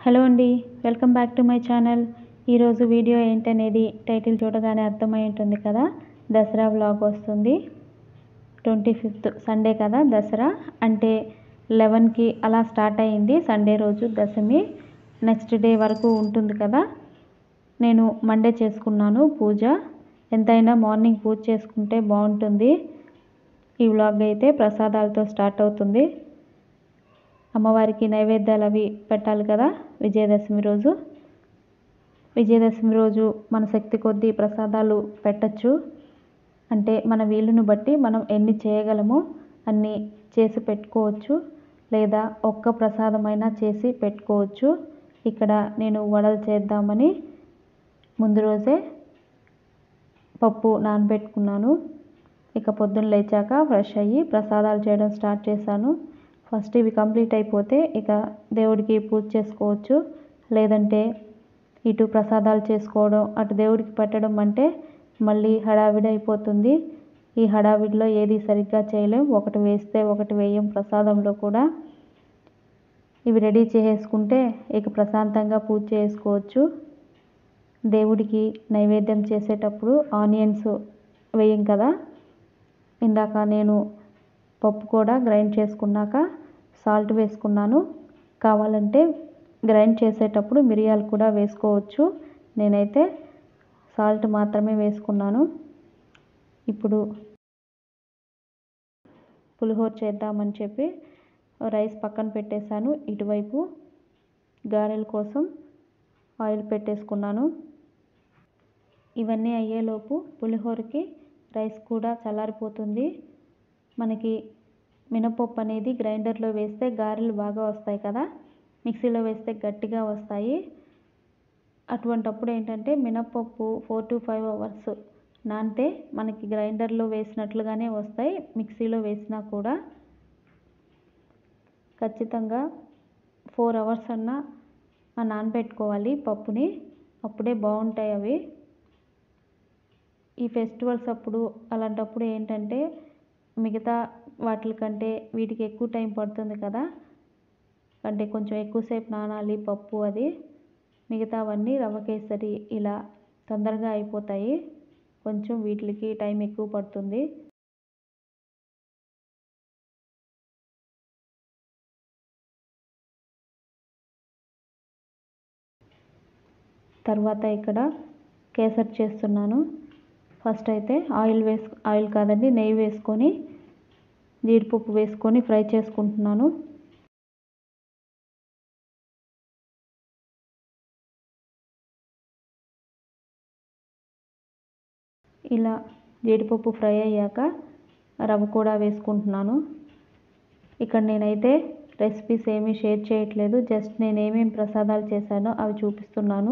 hello అండి welcome back to my channel ఈరోజు video ఏంటనేది టైటిల్ చూడగానే అర్థమై ఉంటుంది కదా దసరా వ్లాగ్ వస్తుంది ట్వంటీ ఫిఫ్త్ సండే కదా దసరా అంటే లెవెన్కి అలా స్టార్ట్ అయ్యింది సండే రోజు దశమి నెక్స్ట్ డే వరకు ఉంటుంది కదా నేను మండే చేసుకున్నాను పూజ ఎంతైనా మార్నింగ్ పూజ చేసుకుంటే బాగుంటుంది ఈ వ్లాగ్ అయితే ప్రసాదాలతో స్టార్ట్ అవుతుంది అమ్మవారికి నైవేద్యాలు అవి పెట్టాలి కదా విజయదశమి రోజు విజయదశమి రోజు మన శక్తి కొద్దీ ప్రసాదాలు పెట్టచ్చు అంటే మన వీలును బట్టి మనం ఎన్ని చేయగలమో అన్ని చేసి పెట్టుకోవచ్చు లేదా ఒక్క ప్రసాదమైనా చేసి పెట్టుకోవచ్చు ఇక్కడ నేను వడలు చేద్దామని ముందు రోజే పప్పు నానబెట్టుకున్నాను ఇక పొద్దున్న లేచాక ఫ్రెష్ అయ్యి ప్రసాదాలు చేయడం స్టార్ట్ చేశాను ఫస్ట్ ఇవి కంప్లీట్ అయిపోతే ఇక దేవుడికి పూజ చేసుకోవచ్చు లేదంటే ఇటు ప్రసాదాలు చేసుకోవడం అటు దేవుడికి పెట్టడం అంటే మళ్ళీ హడావిడి అయిపోతుంది ఈ హడావిడిలో ఏది సరిగ్గా చేయలేం ఒకటి వేస్తే ఒకటి వేయం ప్రసాదంలో కూడా ఇవి రెడీ చేసేసుకుంటే ఇక ప్రశాంతంగా పూజ చేసుకోవచ్చు దేవుడికి నైవేద్యం చేసేటప్పుడు ఆనియన్స్ వేయం కదా ఇందాక నేను పప్పు కూడా గ్రైండ్ చేసుకున్నాక సాల్ట్ వేసుకున్నాను కావాలంటే గ్రైండ్ చేసేటప్పుడు మిరియాలు కూడా వేసుకోవచ్చు నేనైతే సాల్ట్ మాత్రమే వేసుకున్నాను ఇప్పుడు పులిహోర చేద్దామని చెప్పి రైస్ పక్కన పెట్టేశాను ఇటువైపు గారెల కోసం ఆయిల్ పెట్టేసుకున్నాను ఇవన్నీ అయ్యేలోపు పులిహోరకి రైస్ కూడా చల్లారిపోతుంది మనకి మినపప్పు అనేది గ్రైండర్లో వేస్తే గారెలు బాగా వస్తాయి కదా మిక్సీలో వేస్తే గట్టిగా వస్తాయి అటువంటప్పుడు ఏంటంటే మినపప్పు ఫోర్ టు ఫైవ్ అవర్స్ నానితే మనకి గ్రైండర్లో వేసినట్లుగానే వస్తాయి మిక్సీలో వేసినా కూడా ఖచ్చితంగా ఫోర్ అవర్స్ అన్నా నానబెట్టుకోవాలి పప్పుని అప్పుడే బాగుంటాయి అవి ఈ ఫెస్టివల్స్ అప్పుడు అలాంటప్పుడు ఏంటంటే మిగతా వాటి కంటే వీటికి ఎక్కువ టైం పడుతుంది కదా అంటే కొంచెం ఎక్కువసేపు నానాలి పప్పు అది మిగతావన్నీ రవ్వ కేసరి ఇలా తొందరగా అయిపోతాయి కొంచెం వీటికి టైం ఎక్కువ పడుతుంది తర్వాత ఇక్కడ కేసరి చేస్తున్నాను ఫస్ట్ అయితే ఆయిల్ వేసు ఆయిల్ కాదండి నెయ్యి వేసుకొని జీడిపప్పు వేసుకొని ఫ్రై చేసుకుంటున్నాను ఇలా జీడిపప్పు ఫ్రై అయ్యాక రవ్వ కూడా వేసుకుంటున్నాను ఇక్కడ నేనైతే రెసిపీస్ ఏమీ షేర్ చేయట్లేదు జస్ట్ నేను ఏమేమి ప్రసాదాలు చేశానో అవి చూపిస్తున్నాను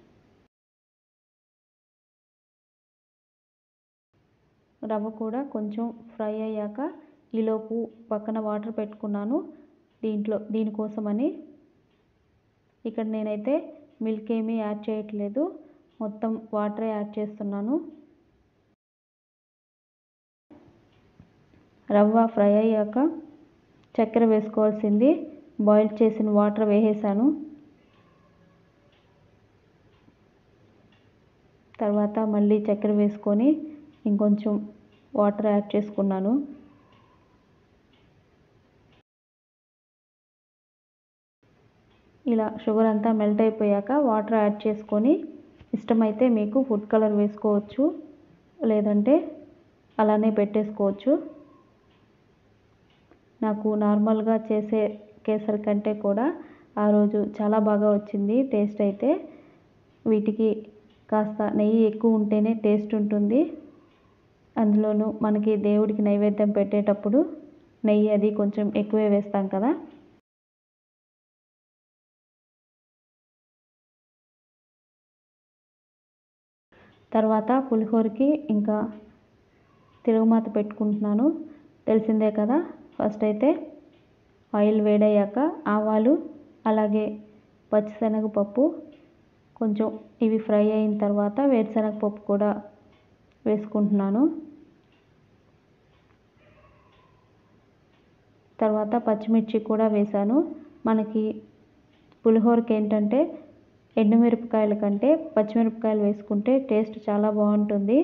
రవ్వ కూడా కొంచెం ఫ్రై అయ్యాక ఈలోపు పక్కన వాటర్ పెట్టుకున్నాను దీంట్లో దీనికోసమని ఇక్కడ నేనైతే మిల్క్ ఏమీ యాడ్ చేయట్లేదు మొత్తం వాటరే యాడ్ చేస్తున్నాను రవ్వ ఫ్రై అయ్యాక చక్కెర వేసుకోవాల్సింది బాయిల్ చేసిన వాటర్ వేసేసాను తర్వాత మళ్ళీ చక్కెర వేసుకొని ఇంకొంచెం వాటర్ యాడ్ చేసుకున్నాను ఇలా షుగర్ అంతా మెల్ట్ అయిపోయాక వాటర్ యాడ్ చేసుకొని ఇష్టమైతే మీకు ఫుడ్ కలర్ వేసుకోవచ్చు లేదంటే అలానే పెట్టేసుకోవచ్చు నాకు నార్మల్గా చేసే కేసరి కంటే కూడా ఆ రోజు చాలా బాగా వచ్చింది టేస్ట్ అయితే వీటికి కాస్త నెయ్యి ఎక్కువ ఉంటేనే టేస్ట్ ఉంటుంది అందులోనూ మనకి దేవుడికి నైవేద్యం పెట్టేటప్పుడు నెయ్యి అది కొంచెం ఎక్కువే వేస్తాం కదా తర్వాత పులిహోరకి ఇంకా తిరుగుమాత పెట్టుకుంటున్నాను తెలిసిందే కదా ఫస్ట్ అయితే ఆయిల్ వేడయ్యాక ఆవాలు అలాగే పచ్చిశనగపప్పు కొంచెం ఇవి ఫ్రై అయిన తర్వాత వేరుశనగపప్పు కూడా వేసుకుంటున్నాను తర్వాత పచ్చిమిర్చి కూడా వేసాను మనకి పులిహోరకి ఏంటంటే ఎండుమిరపకాయల కంటే పచ్చిమిరపకాయలు వేసుకుంటే టేస్ట్ చాలా బాగుంటుంది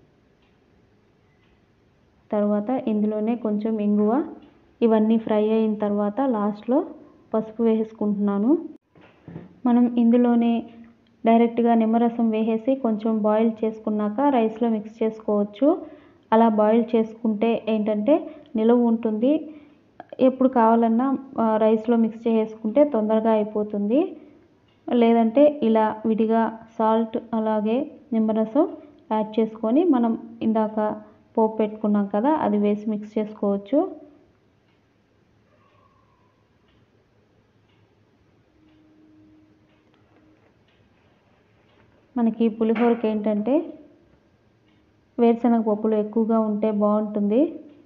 తర్వాత ఇందులోనే కొంచెం ఇంగువ ఇవన్నీ ఫ్రై అయిన తర్వాత లాస్ట్లో పసుపు వేసుకుంటున్నాను మనం ఇందులోనే డైరెక్ట్గా నిమ్మరసం వేసేసి కొంచెం బాయిల్ చేసుకున్నాక రైస్లో మిక్స్ చేసుకోవచ్చు అలా బాయిల్ చేసుకుంటే ఏంటంటే నిలువ ఉంటుంది ఎప్పుడు కావాలన్నా రైస్లో మిక్స్ చేసుకుంటే తొందరగా అయిపోతుంది లేదంటే ఇలా విడిగా సాల్ట్ అలాగే నిమ్మరసం యాడ్ చేసుకొని మనం ఇందాక పోపు పెట్టుకున్నాం కదా అది వేసి మిక్స్ చేసుకోవచ్చు మనకి పులిహోరకి ఏంటంటే వేరుశనగ పప్పులు ఎక్కువగా ఉంటే బాగుంటుంది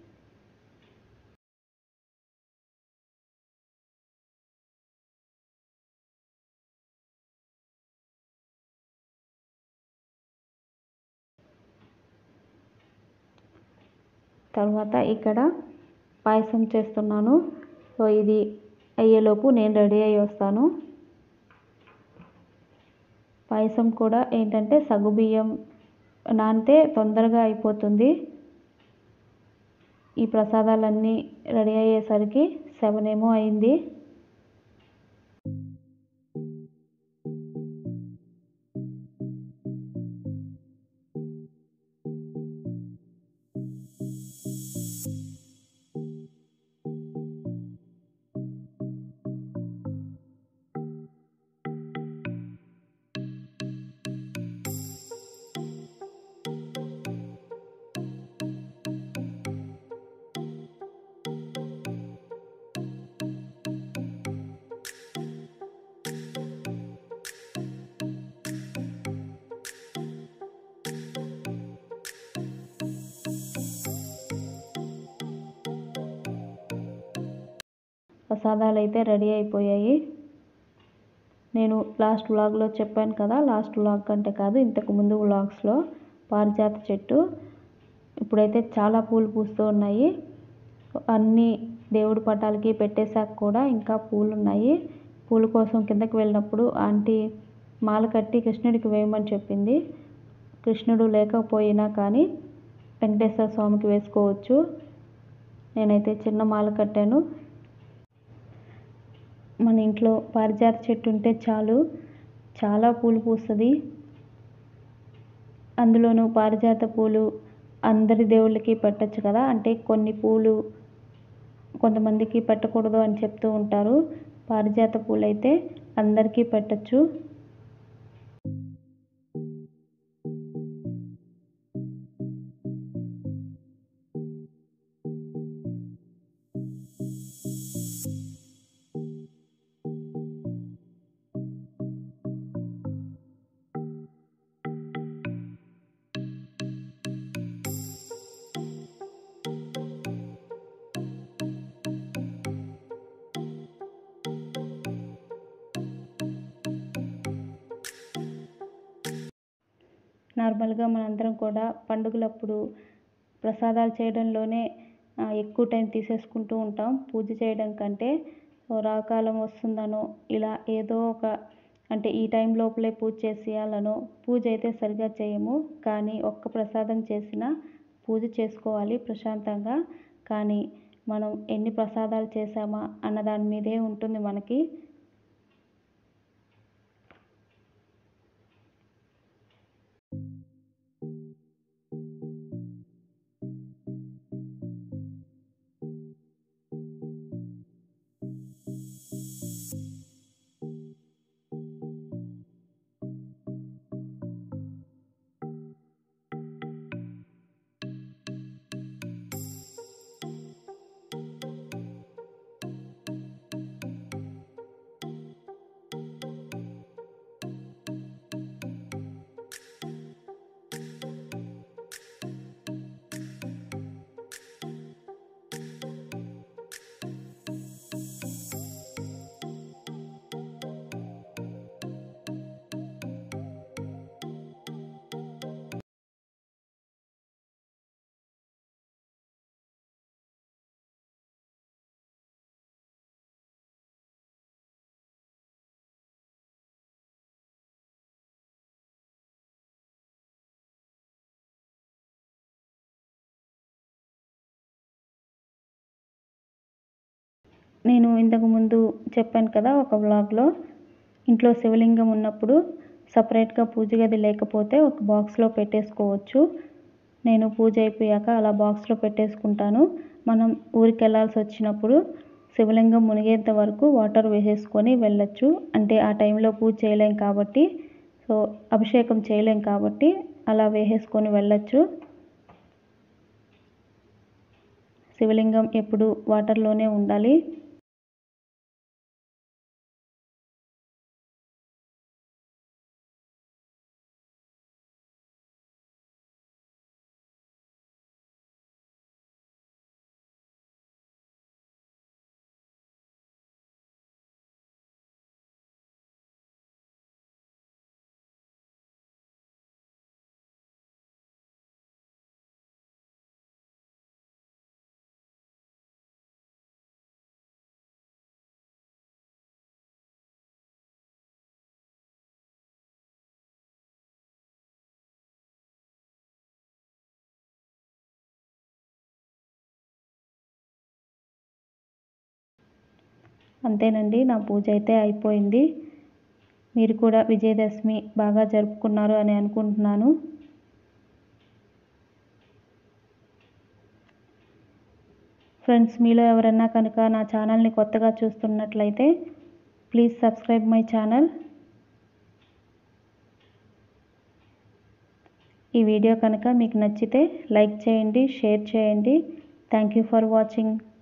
తర్వాత ఇక్కడ పాయసం చేస్తున్నాను సో ఇది అయ్యేలోపు నేను రెడీ అయ్యి వస్తాను పాయసం కూడా ఏంటంటే సగ్గుబియ్యం నానితే తొందరగా అయిపోతుంది ఈ ప్రసాదాలన్నీ రెడీ అయ్యేసరికి సెవెన్ ఏమో అయింది ప్రసాదాలు అయితే రెడీ అయిపోయాయి నేను లాస్ట్ వ్లాగ్లో చెప్పాను కదా లాస్ట్ వ్లాగ్ కంటే కాదు ఇంతకు ముందు వ్లాగ్స్లో పారిజాత చెట్టు ఇప్పుడైతే చాలా పూలు పూస్తూ ఉన్నాయి అన్ని దేవుడి పటాలకి పెట్టేశాక కూడా ఇంకా పూలు ఉన్నాయి పూల కోసం కిందకి వెళ్ళినప్పుడు ఆంటీ మాల కట్టి కృష్ణుడికి వేయమని చెప్పింది కృష్ణుడు లేకపోయినా కానీ వెంకటేశ్వర స్వామికి వేసుకోవచ్చు నేనైతే చిన్న మాల కట్టాను మన ఇంట్లో పారిజాత చెట్టు ఉంటే చాలు చాలా పూలు పూస్తుంది అందులోనూ పారిజాత పూలు అందరి దేవుళ్ళకి పెట్టచ్చు కదా అంటే కొన్ని పూలు కొంతమందికి పెట్టకూడదు అని చెప్తూ ఉంటారు పారిజాత పూలు అయితే అందరికీ పెట్టచ్చు నార్మల్గా మనందరం కూడా పండుగలప్పుడు ప్రసాదాలు చేయడంలోనే ఆ, ఎక్కువ టైం తీసేసుకుంటూ ఉంటాం పూజ చేయడం కంటే సో రాకాలం వస్తుందనో ఇలా ఏదో ఒక అంటే ఈ టైం లోపలే పూజ చేసేయాలనో పూజ అయితే సరిగా చేయము కానీ ఒక్క ప్రసాదం చేసినా పూజ చేసుకోవాలి ప్రశాంతంగా కానీ మనం ఎన్ని ప్రసాదాలు చేసామా అన్న దాని మీదే ఉంటుంది మనకి నేను ఇంతకు ముందు చెప్పాను కదా ఒక వ్లాగ్లో ఇంట్లో శివలింగం ఉన్నప్పుడు సపరేట్గా పూజ గది లేకపోతే ఒక బాక్స్లో పెట్టేసుకోవచ్చు నేను పూజ అయిపోయాక అలా బాక్స్లో పెట్టేసుకుంటాను మనం ఊరికి వెళ్ళాల్సి వచ్చినప్పుడు శివలింగం మునిగేంత వరకు వాటర్ వేసేసుకొని వెళ్ళొచ్చు అంటే ఆ టైంలో పూజ చేయలేం కాబట్టి సో అభిషేకం చేయలేం కాబట్టి అలా వేసేసుకొని వెళ్ళొచ్చు శివలింగం ఎప్పుడు వాటర్లోనే ఉండాలి అంతేనండి నా పూజ అయితే అయిపోయింది మీరు కూడా విజయదశమి బాగా జరుపుకున్నారు అని అనుకుంటున్నాను ఫ్రెండ్స్ మీలో ఎవరన్నా కనుక నా ఛానల్ని కొత్తగా చూస్తున్నట్లయితే ప్లీజ్ సబ్స్క్రైబ్ మై ఛానల్ ఈ వీడియో కనుక మీకు నచ్చితే లైక్ చేయండి షేర్ చేయండి థ్యాంక్ యూ ఫర్ వాచింగ్